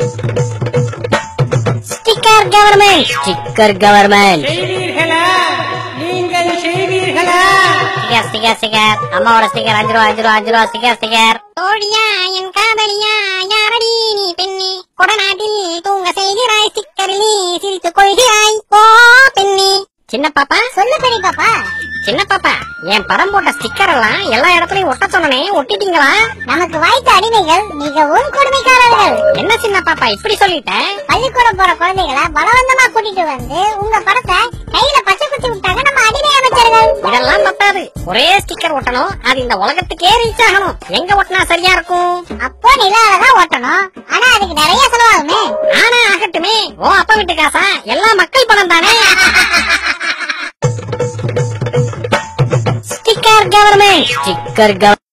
sticker government sticker government செய்வீர்களா நீங்கள் செய்வீர்களா ஸ்டிக்கர் ஸ்டிக்கர் ஸ்டிக்கர் அம்மாவோட ஸ்டிக்கர் அஞ்சு ரூபா அஞ்சு ரூபா அஞ்சு ரூபா ஸ்டிக்கர் ஸ்டிக்கர் தோழியா என் காதலியா யாரடி நீ பெண்ணே கொடநாட்டில் தூங்க செய்கிறாய் ஸ்டிக்கரில் நீ சிரித்துக் கொள்கிறாய் ஓ பெண்ணே சின்ன பாப்பா சொல்லு பெரிய பாப்பா சின்ன பாப்பா என் படம் போட்ட ஸ்டிக்கர் எல்லாம் எல்லா இடத்துலயும் ஒட்ட சொன்னனே ஒட்டிட்டீங்களா நமக்கு வாய்த்த அடிமைகள் மிகவும் கொடுமைக்காரர்கள் என்ன சின்ன பாப்பா இப்படி சொல்லிட்ட பள்ளிக்கூடம் போற குழந்தைகளை பலவந்தமா கூட்டிட்டு வந்து உங்க படத்தை கையில பச்சை குத்தி விட்டாங்க நம்ம அடிமை அமைச்சர்கள் இதெல்லாம் பத்தாது ஒரே ஸ்டிக்கர் ஒட்டணும் அது இந்த உலகத்துக்கே ரீச் ஆகணும் எங்க ஒட்டினா சரியா இருக்கும் அப்போ நிலால தான் ஒட்டணும் ஆனா அதுக்கு நிறைய செலவாகுமே ஆனா ஆகட்டுமே ஓ அப்பா வீட்டு காசா எல்லா மக்கள் பணம் தானே ஸ்டிக்கர் கவர்மெண்ட் ஸ்டிக்கர்